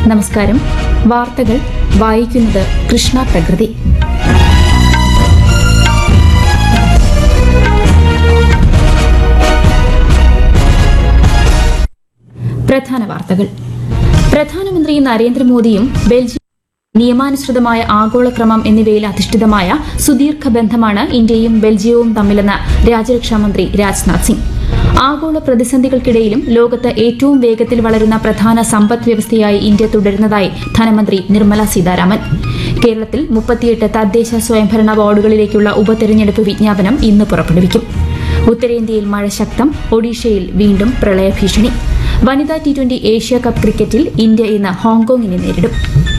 നമസ്കാരം വാർത്തകൾ വായിക്കുന്നത് കൃഷ്ണ പ്രകൃതി പ്രധാന വാർത്തകൾ പ്രധാനമന്ത്രി നരേന്ദ്രമോദിയും ബെൽജിയം നിയമാനുസൃതമായ ആഗോളക്രമം എന്നിവയിൽ അധിഷ്ഠിതമായ സുദീർഘ ബന്ധമാണ് ഇന്ത്യയും ബെൽജിയവും തമ്മിലെന്ന് രാജ്യരക്ഷാമന്ത്രി രാജ്നാഥ് സിംഗ് ആഗോള പ്രതിസന്ധികൾക്കിടയിലും ലോകത്ത് ഏറ്റവും വേഗത്തിൽ വളരുന്ന പ്രധാന സമ്പദ് വ്യവസ്ഥയായി ഇന്ത്യ തുടരുന്നതായി ധനമന്ത്രി നിർമ്മല സീതാരാമൻ കേരളത്തിൽ മുപ്പത്തിയെട്ട് തദ്ദേശ സ്വയംഭരണ വാർഡുകളിലേക്കുള്ള ഉപതെരഞ്ഞെടുപ്പ് വിജ്ഞാപനം ഇന്ന് പുറപ്പെടുവിക്കും ഉത്തരേന്ത്യയിൽ മഴ ശക്തം ഒഡീഷയിൽ വീണ്ടും പ്രളയഭീഷണി വനിതാ ടി ട്വന്റി ഏഷ്യ കപ്പ് ക്രിക്കറ്റിൽ ഇന്ത്യ ഇന്ന് ഹോങ്കോങ്ങിനെ നേരിടും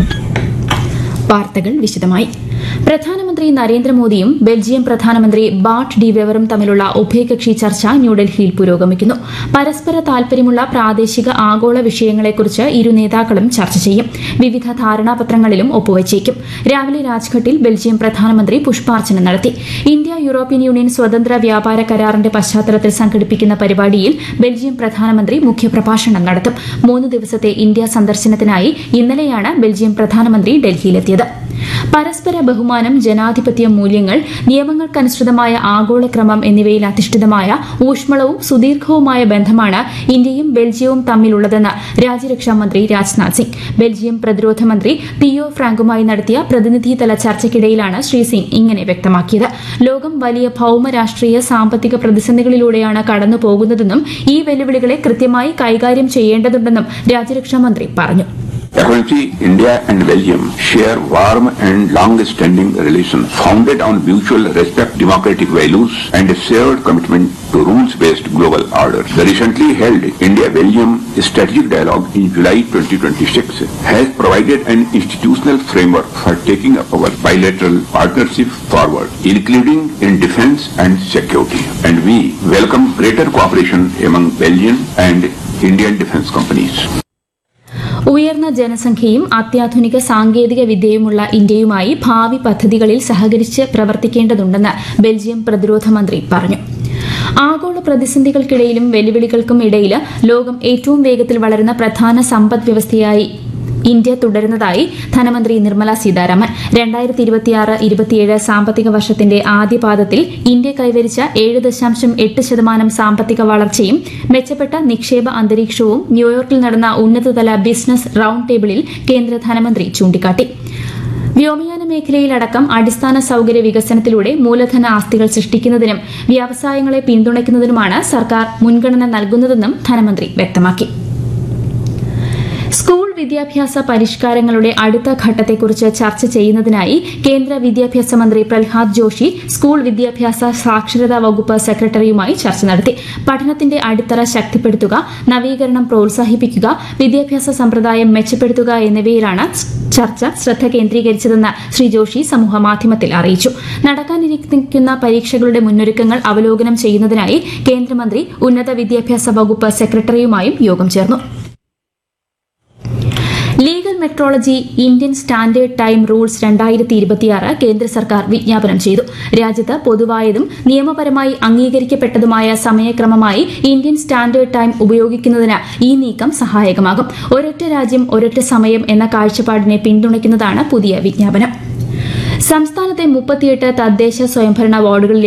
വാർത്തകൾ വിശദമായി പ്രധാനമന്ത്രി നരേന്ദ്രമോദിയും ബെൽജിയം പ്രധാനമന്ത്രി ബാട്ട് ഡി വെവറും തമ്മിലുള്ള ഉഭയകക്ഷി ചർച്ച ന്യൂഡൽഹിയിൽ പുരോഗമിക്കുന്നു പരസ്പര താൽപര്യമുള്ള പ്രാദേശിക ആഗോള വിഷയങ്ങളെക്കുറിച്ച് ഇരു നേതാക്കളും ചർച്ച ചെയ്യും വിവിധ ധാരണാപത്രങ്ങളിലും ഒപ്പുവച്ചേക്കും രാവിലെ രാജ്ഘട്ടിൽ ബെൽജിയം പ്രധാനമന്ത്രി പുഷ്പാർച്ചന നടത്തി ഇന്ത്യ യൂറോപ്യൻ യൂണിയൻ സ്വതന്ത്ര വ്യാപാര കരാറിന്റെ പശ്ചാത്തലത്തിൽ സംഘടിപ്പിക്കുന്ന പരിപാടിയിൽ ബെൽജിയം പ്രധാനമന്ത്രി മുഖ്യപ്രഭാഷണം നടത്തും മൂന്ന് ദിവസത്തെ ഇന്ത്യ സന്ദർശനത്തിനായി ഇന്നലെയാണ് ബെൽജിയം പ്രധാനമന്ത്രി ഡൽഹിയിലെത്തിയത് പരസ്പര ബഹുമാനം ജനാധിപത്യ മൂല്യങ്ങൾ നിയമങ്ങൾക്കനുസൃതമായ ആഗോളക്രമം എന്നിവയിൽ അധിഷ്ഠിതമായ ഊഷ്മളവും സുദീർഘവുമായ ബന്ധമാണ് ഇന്ത്യയും ബെൽജിയവും തമ്മിലുള്ളതെന്ന് രാജ്യരക്ഷാമന്ത്രി രാജ്നാഥ് സിംഗ് ബെൽജിയം പ്രതിരോധ മന്ത്രി തിയോ ഫ്രാങ്കുമായി നടത്തിയ പ്രതിനിധിതല ചർച്ചയ്ക്കിടയിലാണ് ശ്രീ സിംഗ് ഇങ്ങനെ വ്യക്തമാക്കിയത് ലോകം വലിയ ഭൌമ രാഷ്ട്രീയ സാമ്പത്തിക പ്രതിസന്ധികളിലൂടെയാണ് കടന്നു പോകുന്നതെന്നും ഈ വെല്ലുവിളികളെ കൃത്യമായി കൈകാര്യം ചെയ്യേണ്ടതുണ്ടെന്നും രാജ്യരക്ഷാമന്ത്രി പറഞ്ഞു Currently, India and Belgium share warm and long-standing relations founded on mutual respect, democratic values, and a shared commitment to rules-based global order. The recently held India-Belgium Strategic Dialogue in July 2026 has provided an institutional framework for taking up our bilateral partnership forward, including in defense and security. And we welcome greater cooperation among Belgian and Indian defense companies. ഉയർന്ന ജനസംഖ്യയും അത്യാധുനിക സാങ്കേതിക വിദ്യയുമുള്ള ഇന്ത്യയുമായി ഭാവി പദ്ധതികളിൽ സഹകരിച്ച് പ്രവർത്തിക്കേണ്ടതുണ്ടെന്ന് Belgium പ്രതിരോധ മന്ത്രി പറഞ്ഞു ആഗോള പ്രതിസന്ധികൾക്കിടയിലും വെല്ലുവിളികൾക്കും ഇടയിൽ ലോകം ഏറ്റവും വേഗത്തിൽ വളരുന്ന പ്രധാന സമ്പദ് വ്യവസ്ഥയായി ഇന്ത്യ തുടരുന്നതായി ധനമന്ത്രി നിർമ്മല സീതാരാമൻ രണ്ടായിരത്തി ഇരുപത്തിയാറ് ഇരുപത്തിയേഴ് സാമ്പത്തിക വർഷത്തിന്റെ ആദ്യപാദത്തിൽ ഇന്ത്യ കൈവരിച്ച ഏഴ് ദശാംശം എട്ട് ശതമാനം സാമ്പത്തിക വളർച്ചയും മെച്ചപ്പെട്ട നിക്ഷേപ അന്തരീക്ഷവും ന്യൂയോർക്കിൽ നടന്ന ഉന്നതതല ബിസിനസ് റൌണ്ട് ടേബിളിൽ കേന്ദ്ര ധനമന്ത്രി ചൂണ്ടിക്കാട്ടി വ്യോമയാന മേഖലയിലടക്കം അടിസ്ഥാന സൌകര്യ വികസനത്തിലൂടെ മൂലധന ആസ്തികൾ സൃഷ്ടിക്കുന്നതിനും വ്യവസായങ്ങളെ പിന്തുണയ്ക്കുന്നതിനുമാണ് സർക്കാർ മുൻഗണന നൽകുന്നതെന്നും ധനമന്ത്രി വ്യക്തമാക്കി സ്കൂൾ വിദ്യാഭ്യാസ പരിഷ്കാരങ്ങളുടെ അടുത്ത ഘട്ടത്തെക്കുറിച്ച് ചർച്ച ചെയ്യുന്നതിനായി കേന്ദ്ര വിദ്യാഭ്യാസ മന്ത്രി പ്രഹ്ലാദ് ജോഷി സ്കൂൾ വിദ്യാഭ്യാസ സാക്ഷരതാ വകുപ്പ് സെക്രട്ടറിയുമായി ചർച്ച നടത്തി പഠനത്തിന്റെ അടിത്തറ ശക്തിപ്പെടുത്തുക നവീകരണം പ്രോത്സാഹിപ്പിക്കുക വിദ്യാഭ്യാസ സമ്പ്രദായം മെച്ചപ്പെടുത്തുക എന്നിവയിലാണ് ചർച്ച ശ്രദ്ധ കേന്ദ്രീകരിച്ചതെന്ന് ശ്രീ ജോഷി സമൂഹമാധ്യമത്തിൽ അറിയിച്ചു നടക്കാനിരിക്കുന്ന പരീക്ഷകളുടെ മുന്നൊരുക്കങ്ങൾ അവലോകനം ചെയ്യുന്നതിനായി കേന്ദ്രമന്ത്രി ഉന്നത വിദ്യാഭ്യാസ വകുപ്പ് സെക്രട്ടറിയുമായും യോഗം ചേർന്നു legal metrology Indian standard time rules രണ്ടായിരത്തി ഇരുപത്തിയാറ് കേന്ദ്ര സർക്കാർ വിജ്ഞാപനം ചെയ്തു രാജ്യത്ത് പൊതുവായതും നിയമപരമായി അംഗീകരിക്കപ്പെട്ടതുമായ സമയക്രമമായി ഇന്ത്യൻ സ്റ്റാൻഡേർഡ് ടൈം ഉപയോഗിക്കുന്നതിന് ഈ നീക്കം സഹായകമാകും ഒരൊറ്റ രാജ്യം ഒരൊറ്റ സമയം എന്ന കാഴ്ചപ്പാടിനെ പിന്തുണയ്ക്കുന്നതാണ് പുതിയ വിജ്ഞാപനം സംസ്ഥാനത്തെ മുപ്പത്തിയെട്ട് തദ്ദേശ സ്വയംഭരണ വാർഡുകളിലെ